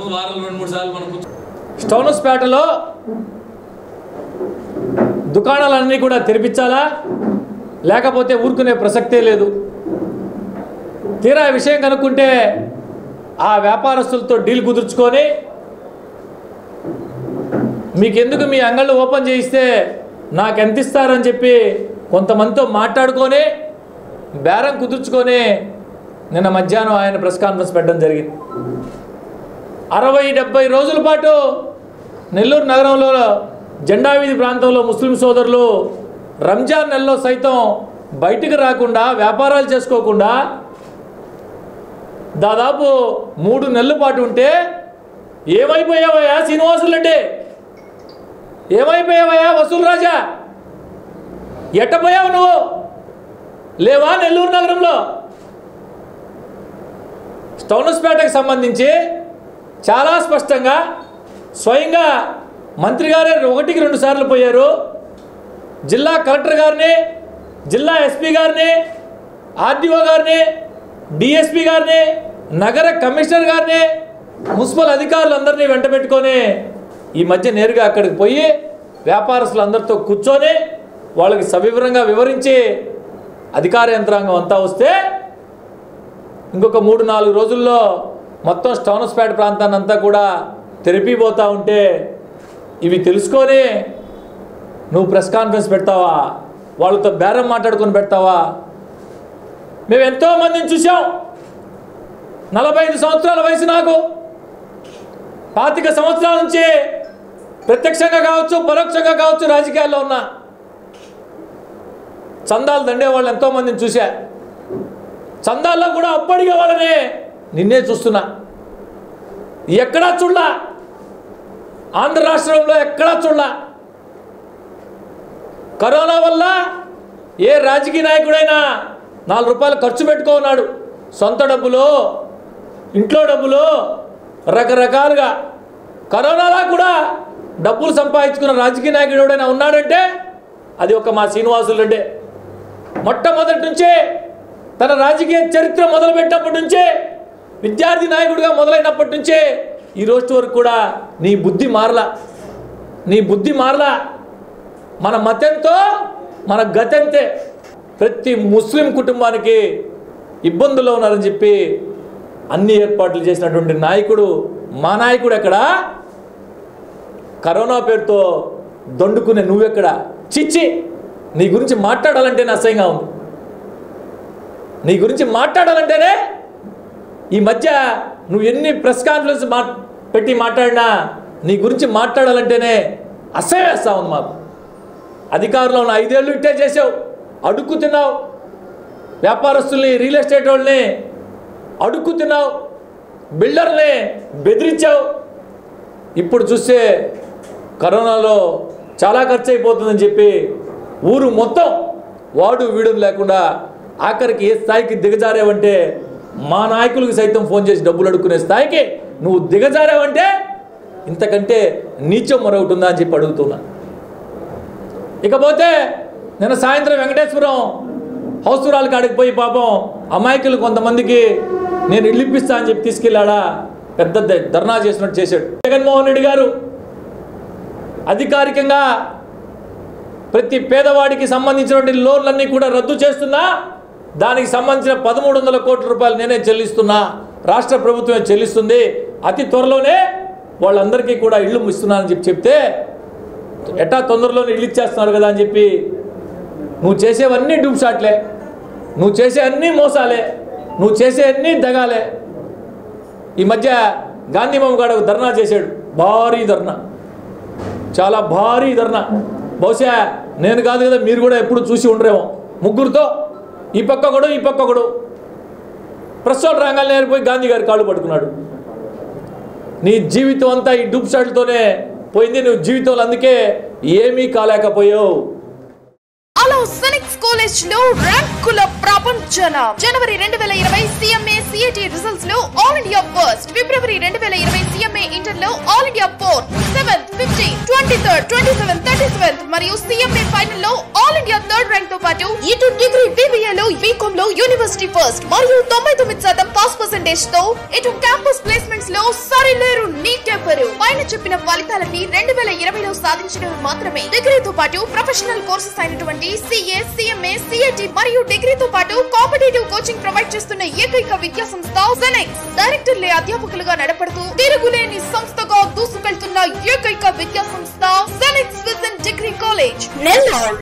వారాలు రెండు మూడు సార్లు మనం కూర్చో స్టౌనస్పేటలో దుకాణాలన్నీ కూడా తెరిపించాలా లేకపోతే ఊరుకునే ప్రసక్తే లేదు తీరా ఈ విషయం కనుక్కుంటే ఆ వ్యాపారస్తులతో డీల్ కుదుర్చుకొని మీకెందుకు మీ అంగళ్ళు ఓపెన్ చేయిస్తే నాకు ఎంత ఇస్తారని చెప్పి కొంతమందితో మాట్లాడుకొని బేరం కుదుర్చుకొని నిన్న మధ్యాహ్నం ఆయన ప్రెస్ కాన్ఫరెన్స్ పెట్టడం జరిగింది అరవై డెబ్బై రోజుల పాటు నెల్లూరు నగరంలో జెండా వీధి ప్రాంతంలో ముస్లిం సోదరులు రంజాన్ నెలలో సైతం బయటికి రాకుండా వ్యాపారాలు చేసుకోకుండా దాదాపు మూడు నెలల పాటు ఉంటే ఏమైపోయావయ్యా శ్రీనివాసులు రెడ్డి ఏమైపోయావయ్యా వసూలు రాజా ఎట్టపోయావు నువ్వు లేవా నెల్లూరు నగరంలో స్టౌనస్పేటకు సంబంధించి చాలా స్పష్టంగా స్వయంగా మంత్రి గారే ఒకటికి రెండు సార్లు పోయారు జిల్లా కలెక్టర్ గారిని జిల్లా ఎస్పీ గారిని ఆర్డీఓ గారిని డిఎస్పీ గారిని నగర కమిషనర్ గారిని మున్సిపల్ అధికారులందరినీ వెంట పెట్టుకొని ఈ మధ్య నేరుగా అక్కడికి పోయి వ్యాపారస్తులందరితో కూర్చొని వాళ్ళకి సవివరంగా వివరించి అధికార యంత్రాంగం అంతా వస్తే ఇంకొక మూడు నాలుగు రోజుల్లో మొత్తం స్టౌనస్పేట ప్రాంతాన్ని అంతా కూడా తెరిపిపోతూ ఉంటే ఇవి తెలుసుకొని నువ్వు ప్రెస్ కాన్ఫరెన్స్ పెడతావా వాళ్ళతో బేరం మాట్లాడుకొని పెడతావా మేము ఎంతో మందిని చూసాం నలభై ఐదు సంవత్సరాల వయసు నాకు పాతిక సంవత్సరాల నుంచి ప్రత్యక్షంగా కావచ్చు పరోక్షంగా కావచ్చు రాజకీయాల్లో ఉన్నా చందాలు దండే వాళ్ళు ఎంతో మందిని చూశా చందాల్లో కూడా అప్పడిగే వాళ్ళనే నిన్నే చూస్తున్నా ఎక్కడా చూడలా ఆంధ్ర రాష్ట్రంలో ఎక్కడా చూడలా కరోనా వల్ల ఏ రాజకీయ నాయకుడైనా నాలుగు రూపాయలు ఖర్చు పెట్టుకున్నాడు సొంత డబ్బులు ఇంట్లో డబ్బులు రకరకాలుగా కరోనాలో కూడా డబ్బులు సంపాదించుకున్న రాజకీయ నాయకుడు ఎవడైనా ఉన్నాడంటే అది ఒక మా శ్రీనివాసులు రెడ్డి మొట్టమొదటి నుంచే తన రాజకీయ చరిత్ర మొదలుపెట్టినప్పటి నుంచే విద్యార్థి నాయకుడిగా మొదలైనప్పటి నుంచే ఈ రోజు వరకు కూడా నీ బుద్ధి మారలా నీ బుద్ధి మారలా మన మతంతో మన గతంతే ప్రతి ముస్లిం కుటుంబానికి ఇబ్బందుల్లో ఉన్నారని చెప్పి అన్ని ఏర్పాట్లు చేసినటువంటి నాయకుడు మా నాయకుడు ఎక్కడ కరోనా పేరుతో దండుకునే నువ్వెక్కడ చిచ్చి నీ గురించి మాట్లాడాలంటేనే అసహ్యంగా ఉంది నీ గురించి మాట్లాడాలంటేనే ఈ మధ్య నువ్వు ఎన్ని ప్రెస్ కాన్ఫరెన్స్ మా పెట్టి మాట్లాడినా నీ గురించి మాట్లాడాలంటేనే అసహ్యం వేస్తా ఉంది మాకు అధికారంలో ఉన్న ఐదేళ్ళు ఇట్టే చేసావు అడుక్కు తిన్నావు వ్యాపారస్తుల్ని రియల్ ఎస్టేట్ వాళ్ళని అడుక్కు తిన్నావు బిల్డర్ని బెదిరించావు ఇప్పుడు చూస్తే కరోనాలో చాలా ఖర్చు అయిపోతుందని చెప్పి ఊరు మొత్తం వాడు వీడు లేకుండా ఆఖరికి ఏ స్థాయికి దిగజారావంటే మా నాయకులకు సైతం ఫోన్ చేసి డబ్బులు అడుక్కునే స్థాయికి నువ్వు దిగజారావంటే ఇంతకంటే నీచం మరొకటి ఉందా అని చెప్పి అడుగుతున్నా ఇకపోతే నిన్న సాయంత్రం వెంకటేశ్వరం హౌస్పురాల కాడికి పోయి పాపం అమాయకులు కొంతమందికి నేను ఇల్లు ఇప్పిస్తా అని చెప్పి తీసుకెళ్ళాడా పెద్ద ద- ధర్నా చేసినట్టు చేశాడు జగన్మోహన్ రెడ్డి గారు అధికారికంగా ప్రతి పేదవాడికి సంబంధించినటువంటి లోన్లన్నీ కూడా రద్దు చేస్తున్నా దానికి సంబంధించిన పదమూడు వందల కోట్ల రూపాయలు నేనే చెల్లిస్తున్నా రాష్ట్ర ప్రభుత్వమే చెల్లిస్తుంది అతి త్వరలోనే వాళ్ళందరికీ కూడా ఇళ్ళు ఇస్తున్నానని చెప్పి చెప్తే ఎట్టా తొందరలోనే ఇల్లు ఇచ్చేస్తున్నారు కదా అని చెప్పి నువ్వు చేసేవన్నీ డూబ్ షాట్లే నువ్వు చేసే అన్నీ మోసాలే నువ్వు చేసే అన్నీ దగాలే ఈ మధ్య గాంధీ గారు ఒక ధర్నా చేశాడు భారీ ధర్నా చాలా భారీ ధర్నా బహుశా నేను కాదు కదా మీరు కూడా ఎప్పుడు చూసి ఉండరేమో ముగ్గురుతో ఈ పక్క ఒకడు ఈ పక్క ఒకడు ప్రెస్ వాళ్ళు రంగాలు నేరిపోయి గాంధీ గారి కాళ్ళు పట్టుకున్నాడు నీ జీవితం అంతా ఈ డూప్ షాట్లతోనే పోయింది నువ్వు జీవితంలో అందుకే ఏమీ కాలేకపోయావు హలో సెనిక్స్ కాలేజ్ లో ర్యాంకుల ప్రపంచన జనవరి రెండు వేల ఇరవై సిఎంఏ సిఐటి రిజల్ట్స్ లో ఆల్ ఇండియా ఫస్ట్ ఫిబ్రవరి రెండు వేల ఇరవై సిఎంఏ ఇంటర్ లో all India fourth seventh fifteen twenty third twenty seven thirty seventh మరియు సిఎంఏ ఫైనల్ లో ఆల్ ఇండియా థర్డ్ ర్యాంక్ తో పాటు ఇటు డిగ్రీ బీబీఏ లో బీకామ్ లో యూనివర్సిటీ ఫస్ట్ మరియు తొంభై తొమ్మిది శాతం పాస్ పర్సెంటేజ్ తో ఇటు క్యాంపస్ ప్లేస్మెంట్స్ లో సరిలేరు నీకెవ్వరు పైన చెప్పిన ఫలితాలన్నీ రెండు వేల ఇరవైలో సాధించడం మాత్రమే డిగ్రీతో పాటు ప్రొఫెషనల్ కోర్సెస్ అయినటువంటి సిఏ సిఎంఏ సిఐటి మరియు డిగ్రీతో పాటు కాంపిటేటివ్ కోచింగ్ ప్రొవైడ్ చేస్తున్న ఏకైక విద్యా సంస్థ జెనెక్స్ డైరెక్టర్లే అధ్యాపకులుగా నడపడుతూ తిరుగులేని సంస్థగా దూసుకెళ్తున్న ఏకైక విద్యా సంస్థ Genex Vision degree college Nellore